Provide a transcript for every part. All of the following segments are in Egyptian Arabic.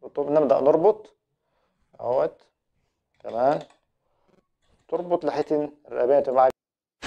طب نبدأ نربط اهوت تمام تربط لحية الرقبتين تبقى معاك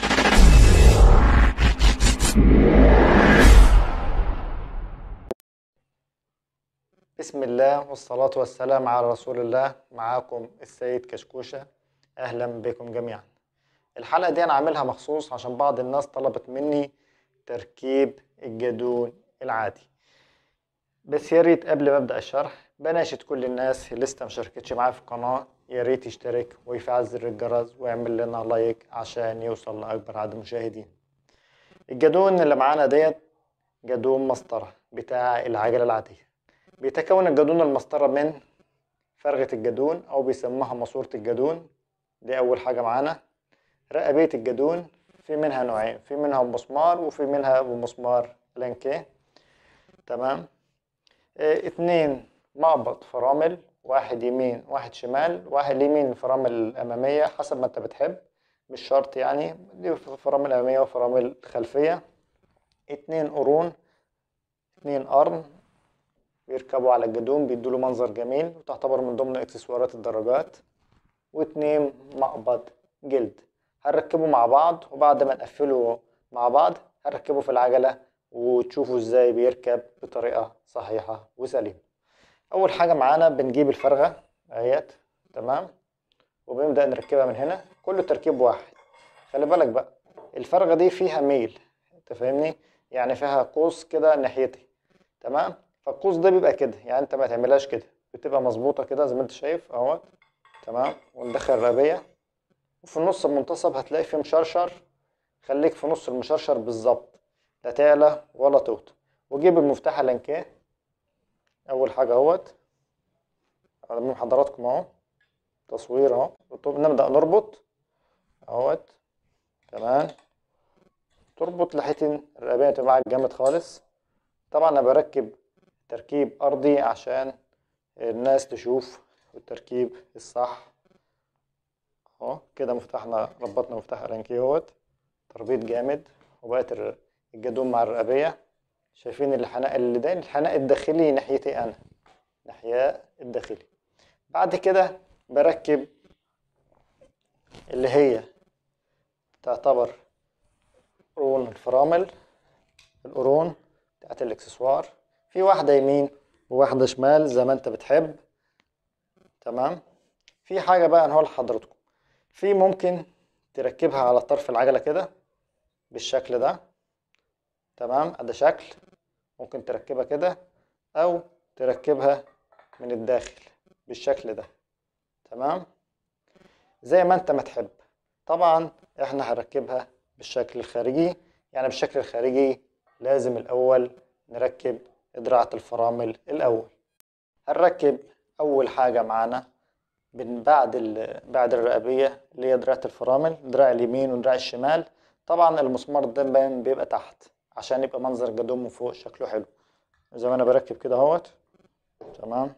بسم الله والصلاة والسلام على رسول الله معاكم السيد كشكوشة أهلا بكم جميعا الحلقة دي أنا عاملها مخصوص عشان بعض الناس طلبت مني تركيب الجدون العادي بس يا ريت قبل ما أبدأ الشرح بناشد كل الناس اللي لسه مشاركتش معايا في القناة يا ريت يشترك ويفعل زر الجرس ويعمل لنا لايك عشان يوصل لأكبر عدد مشاهدين الجدون اللي معانا ديت جدون مسطرة بتاع العجلة العادية بيتكون الجدون المسطرة من فرغة الجدون أو بيسموها ماسورة الجدون دي أول حاجة معانا رقبية الجدون في منها نوعين في منها بمسمار وفي منها بمسمار لانكيه تمام اه اتنين مقبض فرامل واحد يمين واحد شمال واحد يمين الفرامل الأمامية حسب ما أنت بتحب مش شرط يعني دي فرامل أمامية وفرامل خلفية اتنين قرون اتنين قرن بيركبوا على الجدون بيدوله منظر جميل وتعتبر من ضمن اكسسوارات الدراجات واتنين مقبض جلد هنركبه مع بعض وبعد ما نقفله مع بعض هنركبه في العجلة وتشوفوا ازاي بيركب بطريقة صحيحة وسليمة أول حاجة معانا بنجيب الفرغة اهيت تمام وبنبدأ نركبها من هنا كله تركيب واحد خلي بالك بقى الفرغة دي فيها ميل انت فاهمني يعني فيها قوس كده ناحيتي تمام فالقوس ده بيبقى كده يعني انت ما تعملهاش كده بتبقى مظبوطة كده زي ما انت شايف اهوت تمام وندخل الرقبية وفي النص المنتصف هتلاقي فيه مشرشر خليك في نص المشرشر بالظبط لا تعلى ولا توطى وجيب المفتاح لانكيه اول حاجة اهوت من حضراتكم اهو تصوير اهو طب نبدأ نربط اهوت تمام تربط لحية الرقبية تبقى معاك جامد خالص طبعا انا بركب تركيب ارضي عشان الناس تشوف التركيب الصح اهو كده مفتاحنا ربطنا مفتاح الانكيه اهوت تربيط جامد وبقت الجدون مع الرقبيه شايفين الحناء اللي ده الحناء الداخلي ناحيتي انا ناحية الداخلي بعد كده بركب اللي هي تعتبر قرون الفرامل القرون بتاعت الاكسسوار في واحدة يمين وواحدة شمال زي ما انت بتحب تمام في حاجة بقى انا هقول لحضراتكم في ممكن تركبها على طرف العجلة كده بالشكل ده تمام ده شكل ممكن تركبها كده او تركبها من الداخل بالشكل ده تمام زي ما انت ما تحب طبعا احنا هنركبها بالشكل الخارجي يعني بالشكل الخارجي لازم الاول نركب دراعة الفرامل الاول هنركب اول حاجة معانا من بعد بعد الرقبية اللي هي دراعة الفرامل دراع اليمين ودراع الشمال طبعا المسمار ده بيبقى تحت عشان يبقى منظر الجدون من فوق شكله حلو زي ما انا بركب كده اهوت تمام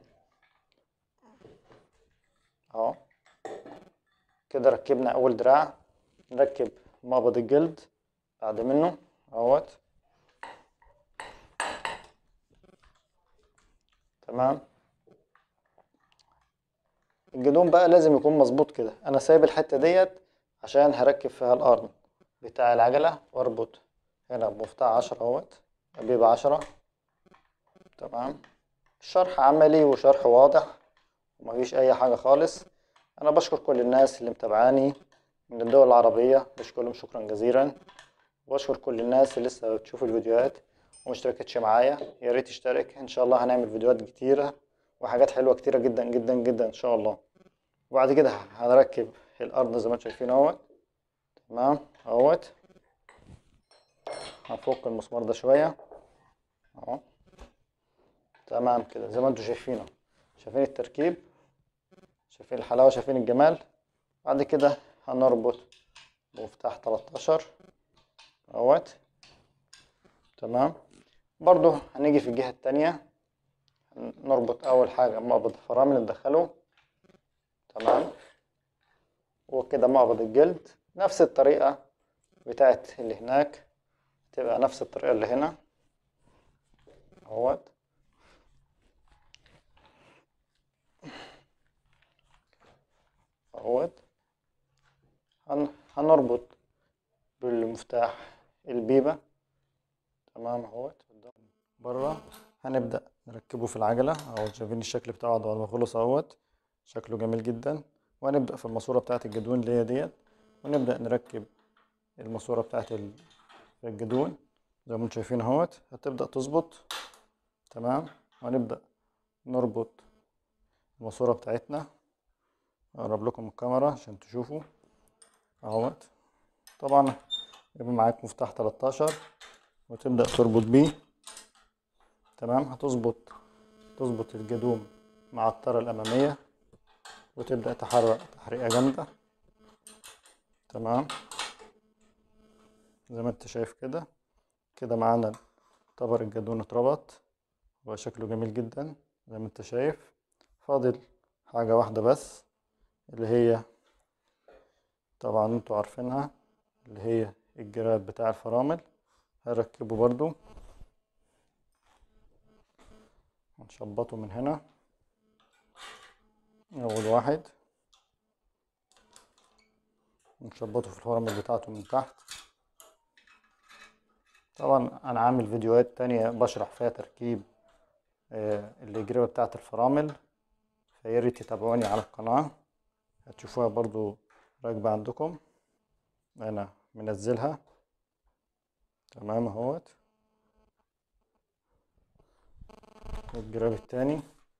اهو كده ركبنا اول دراع نركب مقبض الجلد بعد منه اهوت تمام الجدون بقى لازم يكون مظبوط كده انا سايب الحته ديت عشان هركب فيها القرن بتاع العجله واربط هنا بمفتاح عشرة اهوت بيبقى عشرة تمام الشرح عملي وشرح واضح ومفيش اي حاجة خالص انا بشكر كل الناس اللي متابعاني من الدول العربية بشكرهم شكرا جزيلا وبشكر كل الناس اللي لسه بتشوف الفيديوهات ومشتركتش معايا يا ريت تشترك ان شاء الله هنعمل فيديوهات كتيرة وحاجات حلوة كتيرة جدا جدا جدا ان شاء الله وبعد كده هنركب الارض زي ما انتم شايفين اهوت تمام اهوت هنفك المسمار ده شوية اهو تمام كده زي ما انتم شايفينه شايفين التركيب شايفين الحلاوة شايفين الجمال بعد كده هنربط بمفتاح 13 اهوت تمام برضو هنيجي في الجهة التانية نربط أول حاجة مقبض الفرامل ندخله تمام وكده مقبض الجلد نفس الطريقة بتاعت اللي هناك تبقى نفس الطريقة اللي هنا اهوت اهوت هن... هنربط بالمفتاح البيبة تمام اهوت بره هنبدأ نركبه في العجلة اهو شايفين الشكل بتاعه بعد ما خلص اهوت شكله جميل جدا وهنبدأ في الماسورة بتاعة الجدون اللي هي ديت ونبدأ نركب الماسورة بتاعة ال- الجدون زي ما انتم شايفين اهوت هتبدأ تظبط تمام وهنبدأ نربط الماسورة بتاعتنا اقرب لكم الكاميرا عشان تشوفوا اهوت طبعا يبقى معاك مفتاح 13 وتبدأ تربط بيه تمام هتظبط تظبط الجدوم مع الطارة الأمامية وتبدأ تحرك تحريقة جامدة تمام زي ما انت شايف كده كده معانا طبق الجدون اتربط هو شكله جميل جدا زي ما انت شايف فاضل حاجة واحدة بس اللي هي طبعا انتوا عارفينها اللي هي الجراب بتاع الفرامل هنركبه برضو هنشبطه من هنا أول واحد ونشبطه في الفرامل بتاعته من تحت طبعا أنا عامل فيديوهات تانية بشرح فيها تركيب آه، الجرابة بتاعة الفرامل فياريت تتابعوني على القناة هتشوفوها برضو راكبة عندكم أنا منزلها تمام اهوت والجراب التاني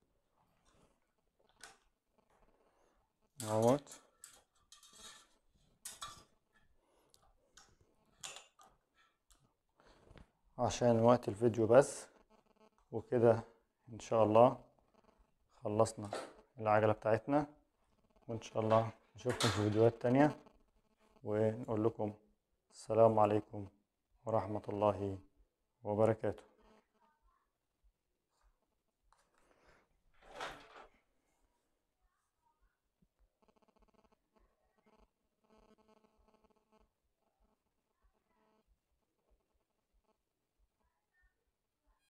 اهوت عشان وقت الفيديو بس وكده ان شاء الله خلصنا العجلة بتاعتنا وان شاء الله نشوفكم في فيديوهات تانية ونقول لكم السلام عليكم ورحمة الله وبركاته